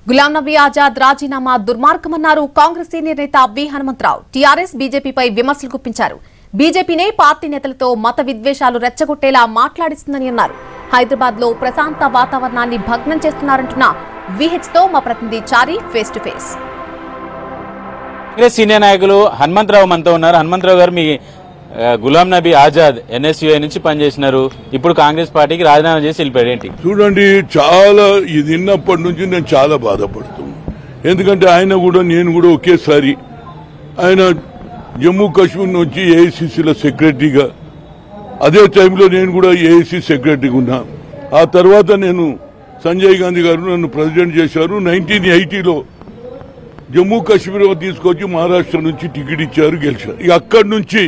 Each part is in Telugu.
గులాం నబీ ఆజాద్ రాజీనామా దుర్మార్గమన్నారు కాంగ్రెస్ సీనియర్ నేత వి హనుమంతరావు టీఆర్ఎస్ బీజేపీపై విమర్శలు గుప్పించారు బీజేపీనే పార్టీ నేతలతో మత విద్వేషాలు రెచ్చగొట్టేలా మాట్లాడిస్తుందని అన్నారు హైదరాబాద్ లో ప్రశాంత వాతావరణాన్ని భగ్నం చేస్తున్నారంటున్న విహెచ్ తో మా ప్రతినిధి Chari face to face Congress senior నాయకులు హనుమంతరావు మనతో ఉన్నారు హనుమంతరావు గారు మీ ఆ, గులాం నబీ ఆజాద్ ఎన్ఎస్యుఐ నుంచి పనిచేసినారు ఇప్పుడు కాంగ్రెస్ పార్టీకి రాజీనామా చేసి వెళ్ళిపోయాడు ఏంటి చూడండి చాలా ఇది విన్నప్పటి నుంచి నేను చాలా బాధపడుతున్నాను ఎందుకంటే ఆయన కూడా నేను కూడా ఒకేసారి ఆయన జమ్మూ కాశ్మీర్ నుంచి ఏఐసిసిలో సెక్రటరీగా అదే టైంలో నేను కూడా ఏఐసి సెక్రటరీగా ఉన్నా ఆ తర్వాత నేను సంజయ్ గాంధీ గారు నన్ను ప్రెసిడెంట్ చేశారు నైన్టీన్ ఎయిటీలో జమ్మూ కాశ్మీర్ తీసుకొచ్చి మహారాష్ట్ర నుంచి టికెట్ ఇచ్చారు గెలిచారు ఇక అక్కడి నుంచి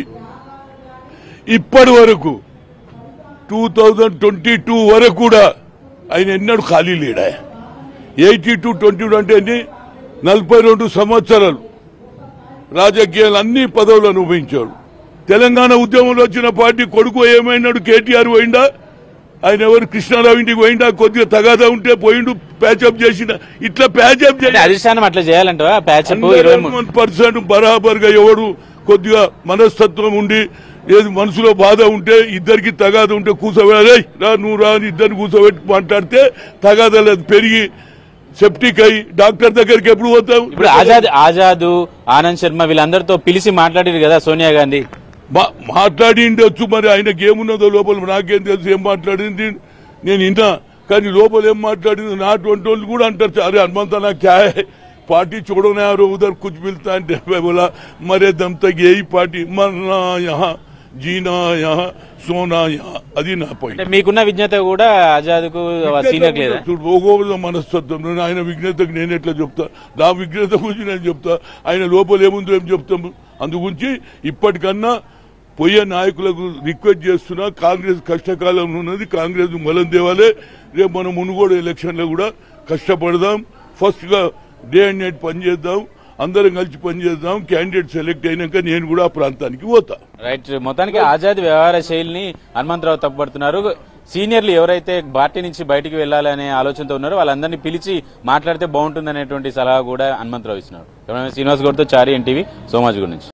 ఇప్పటి వరకు టూ థౌజండ్ ట్వంటీ టూ వరకు కూడా ఆయన ఎన్నడూ ఖాళీ లేడా ఎయిటీ టు ట్వంటీ టూ అంటే ఎన్ని నలభై రెండు సంవత్సరాలు రాజకీయాలు అన్ని పదవులు అనుభవించాడు తెలంగాణ ఉద్యమంలో వచ్చిన పార్టీ కొడుకు ఏమైనాడు కేటీఆర్ పోయిండా ఆయన ఎవరు కృష్ణారావు ఇంటికి పోయిండా కొద్దిగా తగాదా ఉంటే పోయిండు ప్యాచప్ చేసిన ఇట్లా ప్యాచప్ అంటే చేసి అధిష్టానం అట్లా చేయాలంటావా ప్యాచప్ ఇరవై మూడు పర్సెంట్ బరాబర్ గా ఎవడు కొద్దిగా మనస్తత్వం ఉండి ఏది మనసులో బాధ ఉంటే ఇద్దరికి తగాద ఉంటే కూర్చోబెడే రా నువ్వు రా అని ఇద్దరిని కూర్చోబెట్టి మాట్లాడితే తగాదాలు అది పెరిగి సెప్టిక్ అయ్యి డాక్టర్ దగ్గరికి ఎప్పుడు పోతాం ఇప్పుడు ఆజాద్ ఆజాద్ ఆనంద్ శర్మ వీళ్ళందరితో పిలిచి మాట్లాడారు కదా సోనియా గాంధీ మా- మాట్లాడి ఉండొచ్చు మరి ఆయనకి ఏమున్నదో లోపల నాకేం తెలుసు ఏం మాట్లాడింది నేను విన్నా కానీ లోపల ఏం మాట్లాడింది నా అటువంటి వాళ్ళు కూడా అంటారు అరే హనుమంత నా క్యా హై? పార్టీ చూడనే ఆ రోజు ఉधर कुछ मिलता है मैं बोला मरे दम तक यही पार्टी मरना यहाँ जीना यहाँ सोना यहाँ అది నా పాయింట్ అంటే మీకున్న విజ్ఞత కూడా ఆజాద్ కు సీనియర్ లేదా చూడు భూగోళ మనస్తత్వం నేను ఆయన విఘ్నతకు నేను ఎట్లా చెప్తా నా విఘ్నత గురించి నేను చెప్తా ఆయన లోపల ఏముందో ఏం చెప్తాము అందు గురించి ఇప్పటికన్నా పోయే నాయకులకు రిక్వెస్ట్ చేస్తున్నా కాంగ్రెస్ కష్టకాలం ఉన్నది కాంగ్రెస్ మలం దేవాలే రేపు మనం మునుగోడు ఎలక్షన్ లో కూడా కష్టపడదాం ఫస్ట్ గా డే అండ్ నైట్ పనిచేద్దాం అందరం కలిసి పనిచేద్దాం క్యాండిడేట్ సెలెక్ట్ అయినాక నేను కూడా ఆ ప్రాంతానికి పోతా రైట్ మొత్తానికి ఆజాద్ వ్యవహార శైలిని హనుమంతరావు తప్పుపడుతున్నారు సీనియర్లు ఎవరైతే పార్టీ నుంచి బయటికి వెళ్ళాలనే ఆలోచనతో ఉన్నారో వాళ్ళందరినీ పిలిచి మాట్లాడితే బాగుంటుందనేటువంటి సలహా కూడా హనుమంతరావు ఇస్తున్నారు శ్రీనివాస్ గౌడ్తో చారి ఎన్టీవీ సోమాజిగూడ నుంచి